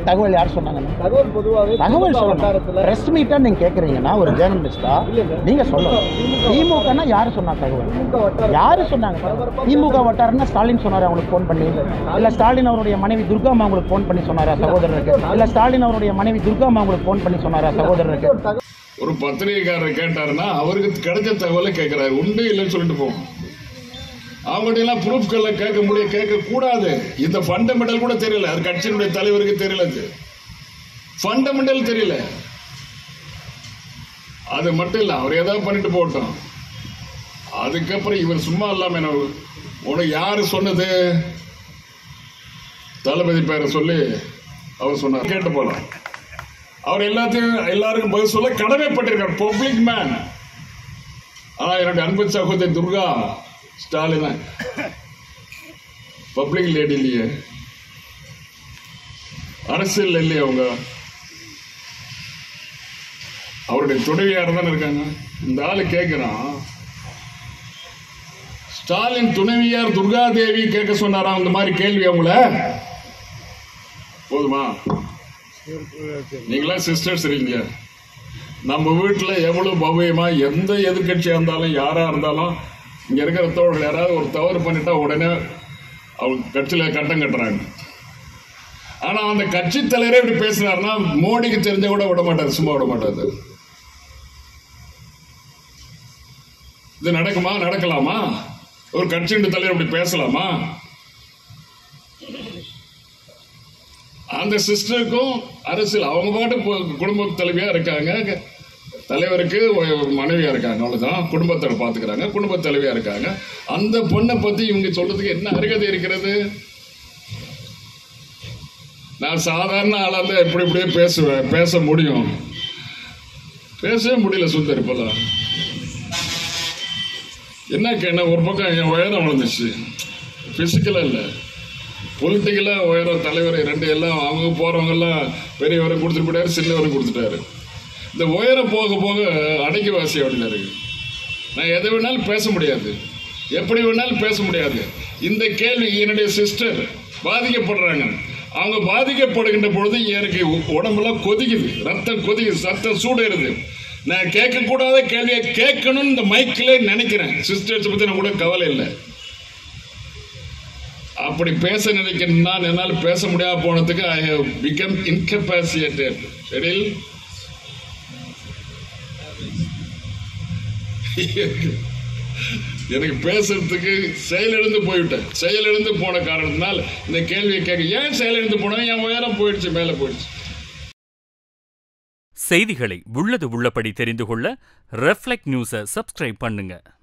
தகவல் யார் சொன்னாங்க தகவல் பொதுவாகவே தகவல் திமுக சொல்லணும் வட்டாரத்துல பிரஸ் மீட்டா நீங்க கேக்குறீங்கன்னா ஒரு ஜேர்னலிஸ்டா இல்லைங்க. நீங்க சொல்லணும் திமுக திமுகனா யாரு சொன்னா தகவல் திமுக வட்டாரம் யாரு சொன்னாங்க திமுக வட்டாரம்னா ஸ்டாலின் சொன்னாரு அவங்களுக்கு ஃபோன் பண்ணி இல்ல ஸ்டாலின் அவருடைய மனைவி துர்காமா அவங்களுக்கு ஃபோன் பண்ணி சொன்னாரா சகோதரருக்கு இல்ல ஸ்டாலின் அவருடைய மனைவி துர்காமா அவங்களுக்கு ஃபோன் பண்ணி சொன்னாரா சகோதரருக்கு ஒரு பத்திரிகைக்காரர் கேட்டாருன்னா அவருக்கு கிடைச்ச தகவலை கேட்கிறாரு உண்டு இல்லைன்னு சொல்லிட்டு போகும் அவங்கள்ட்ட எல்லாம் ப்ரூஃப்களை கேட்க முடிய கேட்க கூடாது இந்த ஃபண்டமெண்டல் கூட தெரியல அது கட்சியினுடைய தலைவருக்கு தெரியல அது ஃபண்டமெண்டல் தெரியல அது மட்டும் இல்ல அவர் ஏதாவது பண்ணிட்டு போகட்டும் அதுக்கப்புறம் இவர் சும்மா இல்லாம என்ன உனக்கு யாரு சொன்னது தளபதி பேரை சொல்லி அவர் சொன்னார் கேட்டு போலாம் அவர் எல்லாத்தையும் எல்லாருக்கும் பதில் சொல்ல கடமைப்பட்டிருக்கார் பப்ளிக் மேன் ஆனா என்னுடைய அன்பு சகோதரி துர்கா ஸ்டாலின் பப்ளிக் லேடி இல்லையே அரசியல் இல்லையே அவங்க அவருடைய துணைவியார் தானே இருக்காங்க இந்த ஆளு கேட்கிறான் ஸ்டாலின் துணைவியார் துர்கா தேவி கேட்க சொன்னாரா இந்த மாதிரி கேள்வி அவங்கள போதுமா நீங்களா சிஸ்டர்ஸ் இருக்கீங்க நம்ம வீட்டில் எவ்வளவு பவ்யமா எந்த எதிர்க்கட்சியாக இருந்தாலும் யாராக இருந்தாலும் இங்கே இருக்கிற தோழர்கள் யாராவது ஒரு தவறு பண்ணிட்டா உடனே அவங்க கட்சியில் கட்டம் கட்டுறாங்க ஆனால் அந்த கட்சி தலைவரே இப்படி பேசுனாருன்னா மோடிக்கு தெரிஞ்ச கூட விட மாட்டார் சும்மா விட மாட்டார் இது நடக்குமா நடக்கலாமா ஒரு கட்சியின் தலைவர் இப்படி பேசலாமா அந்த சிஸ்டருக்கும் அரசியல் அவங்க பாட்டு பு- குடும்ப தலைவியா இருக்காங்க தலைவருக்கு ஒரு மனைவியா இருக்காங்க அவ்வளவுதான் குடும்பத்தை பாத்துக்கிறாங்க குடும்ப தலைவியா இருக்காங்க அந்த பொண்ணை பத்தி இவங்க சொல்றதுக்கு என்ன அருகதை இருக்கிறது நான் சாதாரண ஆளா இருந்தா எப்படி இப்படியே பேசுவேன் பேச முடியும் பேசவே முடியல சுந்தர் இப்பெல்லாம் என்ன கேன ஒரு பக்கம் என் உயரம் வளர்ந்துச்சு பிசிக்கலா இல்லை பொலிட்டிக்கலாக உயரம் தலைவர் ரெண்டு எல்லாம் அவங்க போகிறவங்க எல்லாம் பெரியவரை கொடுத்துட்டு போயிட்டாரு சின்னவரை கொடுத்துட்டாரு இந்த உயரம் போக போக அடக்கி வாசி அப்படில இருக்கு நான் எதை வேணாலும் பேச முடியாது எப்படி வேணாலும் பேச முடியாது இந்த கேள்வி என்னுடைய சிஸ்டர் பாதிக்கப்படுறாங்க அவங்க பாதிக்கப்படுகின்ற பொழுது எனக்கு உ- உடம்பெல்லாம் கொதிக்குது ரத்தம் கொதிக்குது ரத்தம் சூடுறது நான் கேட்கக்கூடாத கேள்வியை கேட்கணும்னு இந்த மைக்கில் நினைக்கிறேன் சிஸ்டர்ஸ் பற்றி நான் கூட கவலை இல்லை அப்படி பேச நினைக்கிறேன்னா என்னால் பேச முடியாம போனதுக்கு ஐ ஹவ் பிகம் இன்கெப்பாசியேட்டட் எடில் எனக்கு பேசுறதுக்கு செயலிழந்து போய்விட்டேன் செயலிழந்து போன காரணத்தினால் இந்த கேள்வியை கேட்க ஏன் செயலிழந்து போனேன் என் உயரம் போயிடுச்சு மேலே போயிடுச்சு செய்திகளை உள்ளது உள்ளபடி தெரிந்து கொள்ள ரெஃப்ளெக்ட் நியூஸை சப்ஸ்கிரைப் பண்ணுங்க